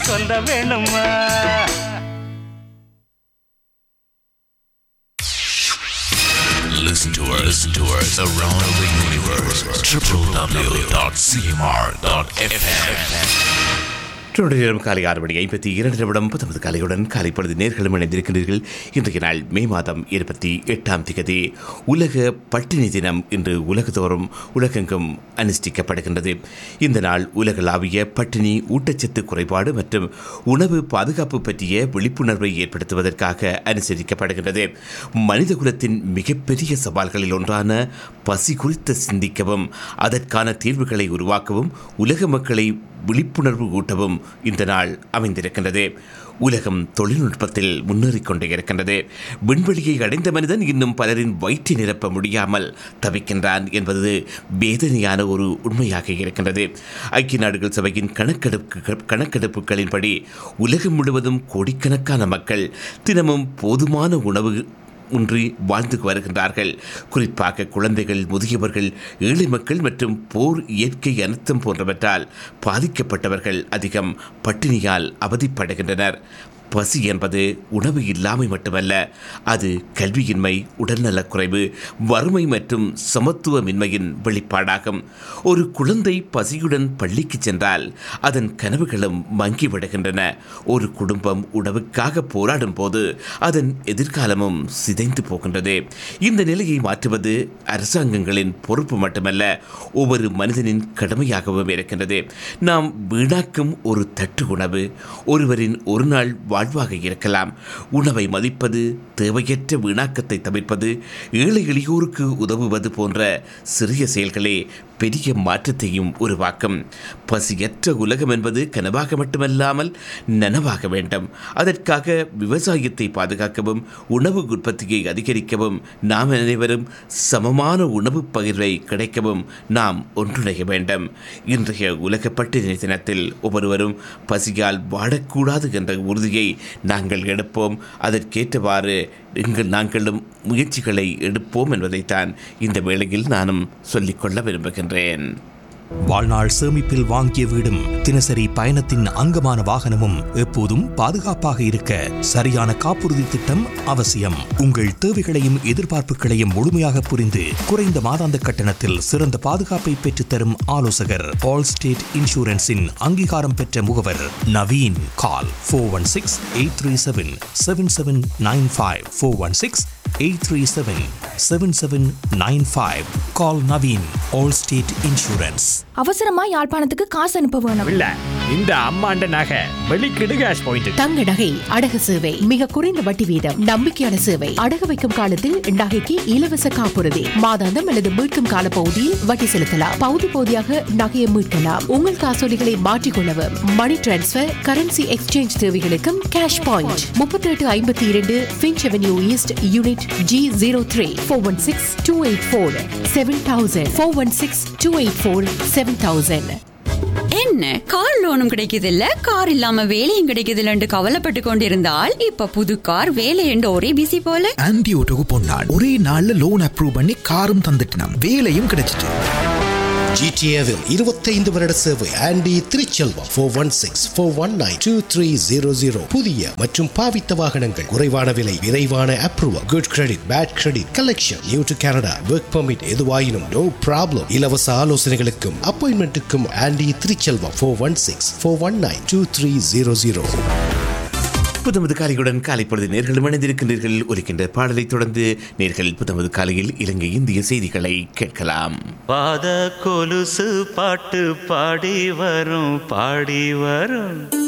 சொல்ல வேணுமா Listen to us, listen to us around the universe. www.cmr.fm. தொடர் நேரம் காலை ஆறு மணி ஐம்பத்தி இரண்டு நிமிடம் பத்தொன்பது காலையுடன் காலை பொழுது நேர்களும் இணைந்திருக்கின்றீர்கள் இன்றைய நாள் மே மாதம் இருபத்தி எட்டாம் திகதி உலக பட்டினி தினம் இன்று உலகத்தோறும் உலகெங்கும் அனுஷ்டிக்கப்படுகின்றது இந்த நாள் உலகளாவிய பட்டினி ஊட்டச்சத்து குறைபாடு மற்றும் உணவு பாதுகாப்பு பற்றிய விழிப்புணர்வை ஏற்படுத்துவதற்காக அனுசரிக்கப்படுகின்றது மனிதகுலத்தின் மிகப்பெரிய சவால்களில் ஒன்றான பசி குறித்து சிந்திக்கவும் அதற்கான தீர்வுகளை உருவாக்கவும் உலக மக்களை விழிப்புணர்வு ஊட்டவும் இந்த நாள் அமைந்திருக்கின்றது உலகம் தொழில்நுட்பத்தில் முன்னேறிக் கொண்டே இருக்கின்றது விண்வெளியை அடைந்த மனிதன் இன்னும் பலரின் வயிற்றை நிரப்ப முடியாமல் தவிக்கின்றான் என்பது வேதனையான ஒரு உண்மையாக இருக்கின்றது ஐக்கிய நாடுகள் சபையின் கணக்கெடுப்பு கணக்கெடுப்புகளின்படி உலகம் முழுவதும் கோடிக்கணக்கான மக்கள் தினமும் போதுமான உணவு உன்றி வாழ்ந்து வருகின்றார்கள் குறிப்பாக குழந்தைகள் முதியவர்கள் ஏழை மக்கள் மற்றும் போர் இயற்கை அனர்த்தம் போன்றவற்றால் பாதிக்கப்பட்டவர்கள் அதிகம் பட்டினியால் அவதிப்படுகின்றனர் பசி என்பது உணவு இல்லாமை மட்டுமல்ல அது கல்வியின்மை உடல்நலக்குறைவு வறுமை மற்றும் சமத்துவமின்மையின் வெளிப்பாடாகும் ஒரு குழந்தை பசியுடன் பள்ளிக்கு சென்றால் அதன் கனவுகளும் மங்கிவிடுகின்றன ஒரு குடும்பம் உணவுக்காக போராடும் போது அதன் எதிர்காலமும் சிதைந்து போகின்றது இந்த நிலையை மாற்றுவது அரசாங்கங்களின் பொறுப்பு மட்டுமல்ல ஒவ்வொரு மனிதனின் கடமையாகவும் இருக்கின்றது நாம் வீணாக்கும் ஒரு தட்டு உணவு ஒருவரின் ஒரு நாள் வாழ்வாக இருக்கலாம் உணவை மதிப்பது தேவையற்ற வீணாக்கத்தை தவிர்ப்பது ஏழை எளியோருக்கு உதவுவது போன்ற சிறிய செயல்களே பெரிய மாற்றத்தையும் உருவாக்கும் பசியற்ற உலகம் என்பது கனவாக மட்டுமல்லாமல் நனவாக வேண்டும் அதற்காக விவசாயத்தை பாதுகாக்கவும் உணவு உற்பத்தியை அதிகரிக்கவும் நாம் அனைவரும் சமமான உணவு பகிர்வை கிடைக்கவும் நாம் ஒன்றிணைய வேண்டும் இன்றைய உலக பட்டினி தினத்தில் ஒவ்வொருவரும் பசியால் வாழக்கூடாது என்ற உறுதியை நாங்கள் எடுப்போம் அதற்கேற்றவாறு எங்கள் நாங்களும் முயற்சிகளை எடுப்போம் என்பதைத்தான் இந்த வேளையில் நானும் சொல்லிக்கொள்ள விரும்புகின்றேன் வாழ்நாள் சேமிப்பில் வாங்கிய வீடும் தினசரி பயணத்தின் அங்கமான வாகனமும் எப்போதும் பாதுகாப்பாக இருக்க சரியான காப்புறுதி திட்டம் அவசியம் உங்கள் தேவைகளையும் எதிர்பார்ப்புகளையும் முழுமையாக புரிந்து குறைந்த மாதாந்த கட்டணத்தில் சிறந்த பாதுகாப்பை பெற்றுத்தரும் ஆலோசகர் ஆல் ஸ்டேட் இன்சூரன்ஸின் அங்கீகாரம் பெற்ற முகவர் Naveen call four one six eight three seven seven seven nine five four one six eight three seven seven seven nine five call Naveen Allstate insurance அவசரமா யாழ்ப்பாணத்துக்கு காசு அனுப்ப வேணும் இல்ல இந்த அம்மாண்ட நகை வெளிக்கிடு கேஷ் பாயிண்ட் தங்க நகை அடகு சேவை மிக குறைந்த வட்டி வீதம் நம்பிக்கையான சேவை அடகு வைக்கும் காலத்தில் நகைக்கு இலவச காப்புறுதி மாதாந்தம் அல்லது மீட்கும் கால பகுதியில் வட்டி செலுத்தலாம் பகுதி பகுதியாக நகையை மீட்கலாம் உங்கள் காசோலிகளை மாற்றிக்கொள்ளவும் மணி டிரான்ஸ்பர் கரன்சி எக்ஸ்சேஞ்ச் தேவைகளுக்கும் கேஷ் பாயிண்ட் முப்பத்தி எட்டு ஐம்பத்தி இரண்டு Finch avenue east unit G zero three four one six two eight four seven thousand four one six two eight four seven thousand என்ன கார் லோனும் கிடைக்குது இல்ல கார் இல்லாம வேலையும் கிடைக்குது இல்லன்னு கவலைப்பட்டு கொண்டிருந்தால் இப்ப புது கார் வேலை என்று ஒரே பிசி போல ஆன்டி ஓட்டோக்கு பொன்னாள் ஒரே நாள்ல லோன் அப்ரூவ் பண்ணி காரும் தந்துட்டினாம் வேலையும் கிடைச்சிட்டு ஜிடிஏவில் இருபத்தைந்து வருட சேவை Andy Thiruchelvam four one six four one nine two three zero zero புதிய மற்றும் பாவித்த வாகனங்கள் குறைவான விலை விரைவான approval good credit bad credit collection new to Canada work permit எதுவாயினும் நோ ப்ராப்ளம் இலவச ஆலோசனைகளுக்கும் அப்பாயின்மெண்ட்டுக்கும் Andy Thiruchelvam four one six four one nine two three zero zero புத்தமது காலையுடன் காலை பொழுது நேர்களும் இணைந்திருக்கின்றீர்கள் ஒலிக்கின்ற பாடலை தொடர்ந்து நேர்கள் புத்தமது காலையில் இலங்கை இந்திய செய்திகளை கேட்கலாம் பாத கொலுசு பாட்டு பாடி வரும் பாடி வரும்